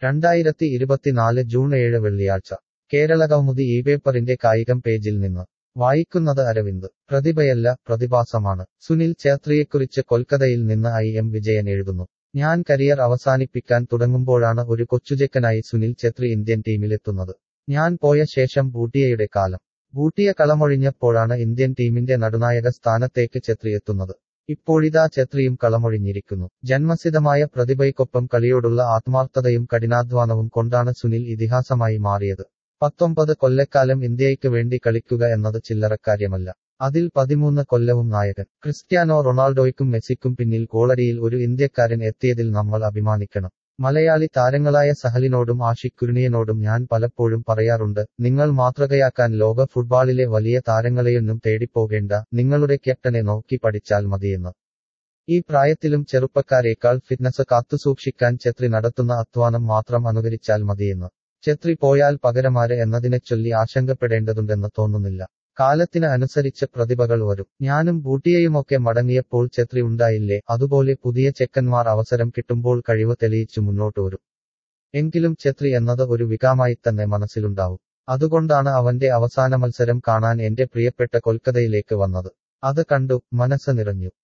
രണ്ടായിരത്തി ഇരുപത്തിനാല് ജൂൺ ഏഴ് വെള്ളിയാഴ്ച കേരളകൗമുദി ഈ പേപ്പറിന്റെ കായികം പേജിൽ നിന്ന് വായിക്കുന്നത് അരവിന്ദ് പ്രതിഭയല്ല പ്രതിഭാസമാണ് സുനിൽ ഛേത്രിയെക്കുറിച്ച് കൊൽക്കത്തയിൽ നിന്ന് ഐ എം വിജയൻ എഴുതുന്നു ഞാൻ കരിയർ അവസാനിപ്പിക്കാൻ തുടങ്ങുമ്പോഴാണ് ഒരു കൊച്ചുചെക്കനായി സുനിൽ ഛേത്രി ഇന്ത്യൻ ടീമിലെത്തുന്നത് ഞാൻ പോയ ശേഷം ബൂട്ടിയയുടെ കാലം ബൂട്ടിയ കളമൊഴിഞ്ഞപ്പോഴാണ് ഇന്ത്യൻ ടീമിന്റെ നടുനായക സ്ഥാനത്തേക്ക് ഛത്രി എത്തുന്നത് ഇപ്പോഴിതാ ഛത്രിയും കളമൊഴിഞ്ഞിരിക്കുന്നു ജന്മസിദ്ധമായ പ്രതിഭയ്ക്കൊപ്പം കളിയോടുള്ള ആത്മാർത്ഥതയും കഠിനാധ്വാനവും കൊണ്ടാണ് സുനിൽ ഇതിഹാസമായി മാറിയത് പത്തൊമ്പത് കൊല്ലക്കാലം ഇന്ത്യയ്ക്ക് വേണ്ടി കളിക്കുക എന്നത് ചില്ലറക്കാര്യമല്ല അതിൽ പതിമൂന്ന് കൊല്ലവും നായകൻ ക്രിസ്ത്യാനോ റൊണാൾഡോയ്ക്കും മെസ്സിക്കും പിന്നിൽ ഗോളടിയിൽ ഒരു ഇന്ത്യക്കാരൻ എത്തിയതിൽ നമ്മൾ അഭിമാനിക്കണം മലയാളി താരങ്ങളായ സഹലിനോടും ആഷിഖ് കുരുണിയനോടും ഞാൻ പലപ്പോഴും പറയാറുണ്ട് നിങ്ങൾ മാതൃകയാക്കാൻ ലോക ഫുട്ബോളിലെ വലിയ താരങ്ങളെയൊന്നും തേടിപ്പോകേണ്ട നിങ്ങളുടെ ക്യാപ്റ്റനെ നോക്കി പഠിച്ചാൽ മതിയെന്ന് ഈ പ്രായത്തിലും ചെറുപ്പക്കാരേക്കാൾ ഫിറ്റ്നസ് കാത്തുസൂക്ഷിക്കാൻ ഛത്രി നടത്തുന്ന അധ്വാനം മാത്രം അനുകരിച്ചാൽ മതിയെന്ന് ഛത്രി പോയാൽ പകരമാര് എന്നതിനെച്ചൊല്ലി ആശങ്കപ്പെടേണ്ടതുണ്ടെന്ന് തോന്നുന്നില്ല കാലത്തിന് അനുസരിച്ച് പ്രതിഭകൾ വരും ഞാനും ബൂട്ടിയയുമൊക്കെ മടങ്ങിയപ്പോൾ ഛത്രി ഉണ്ടായില്ലേ അതുപോലെ പുതിയ ചെക്കന്മാർ അവസരം കിട്ടുമ്പോൾ കഴിവ് തെളിയിച്ചു മുന്നോട്ട് വരും എങ്കിലും ഛത്രി എന്നത് ഒരു വികാമായി തന്നെ മനസ്സിലുണ്ടാവും അതുകൊണ്ടാണ് അവന്റെ അവസാന മത്സരം കാണാൻ എന്റെ പ്രിയപ്പെട്ട കൊൽക്കത്തയിലേക്ക് വന്നത് അത് കണ്ടു മനസ്സ് നിറഞ്ഞു